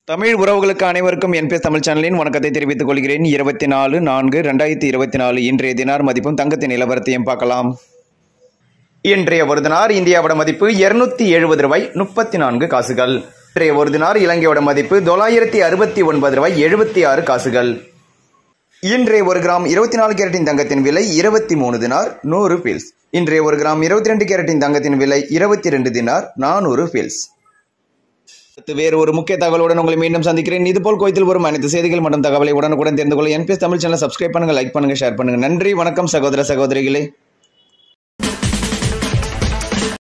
தமிழ் உறவுகளுக்கு அனைவருக்கும் என்பிஎஸ் தமிழ் சேனலின் வணக்கத்தை தெரிவித்துக் கொள்கிறேன் இருபத்தி நாலு நான்கு ரெண்டாயிரத்தி இருபத்தி நாலு இன்றைய தினார் மதிப்பும் தங்கத்தின் நிலவரத்தையும் பார்க்கலாம் இன்றைய ஒரு தினார் இந்தியாவோட மதிப்பு இருநூத்தி எழுபது ரூபாய் முப்பத்தி நான்கு காசுகள் இன்றைய ஒரு தினார் இலங்கையோட மதிப்பு தொள்ளாயிரத்தி அறுபத்தி ஒன்பது ரூபாய் எழுபத்தி ஆறு காசுகள் இன்றைய ஒரு கிராம் இருபத்தி நாலு கேரட்டின் தங்கத்தின் விலை இருபத்தி மூணு தினார் நூறு பீல்ஸ் இன்றைய ஒரு கிராம் இருபத்தி ரெண்டு கேரட்டின் தங்கத்தின் விலை இருபத்தி ரெண்டு தினார் நானூறு பீல்ஸ் அடுத்து வேறு ஒரு முக்கிய தகவலுடன் உங்களை மீண்டும் சந்திக்கிறேன் இதுபோல் கோயத்தில் வரும் அனைத்து செய்திகள் மற்றும் தகவலை உடனுக்குடன் தெரிந்து கொள்ள என்பிஎஸ் தமிழ் சேனல் சப்ஸ்கிரைப் பண்ணுங்க லைக் பண்ணுங்க ஷேர் பண்ணுங்க நன்றி வணக்கம் சகோதர சகோதரிகளே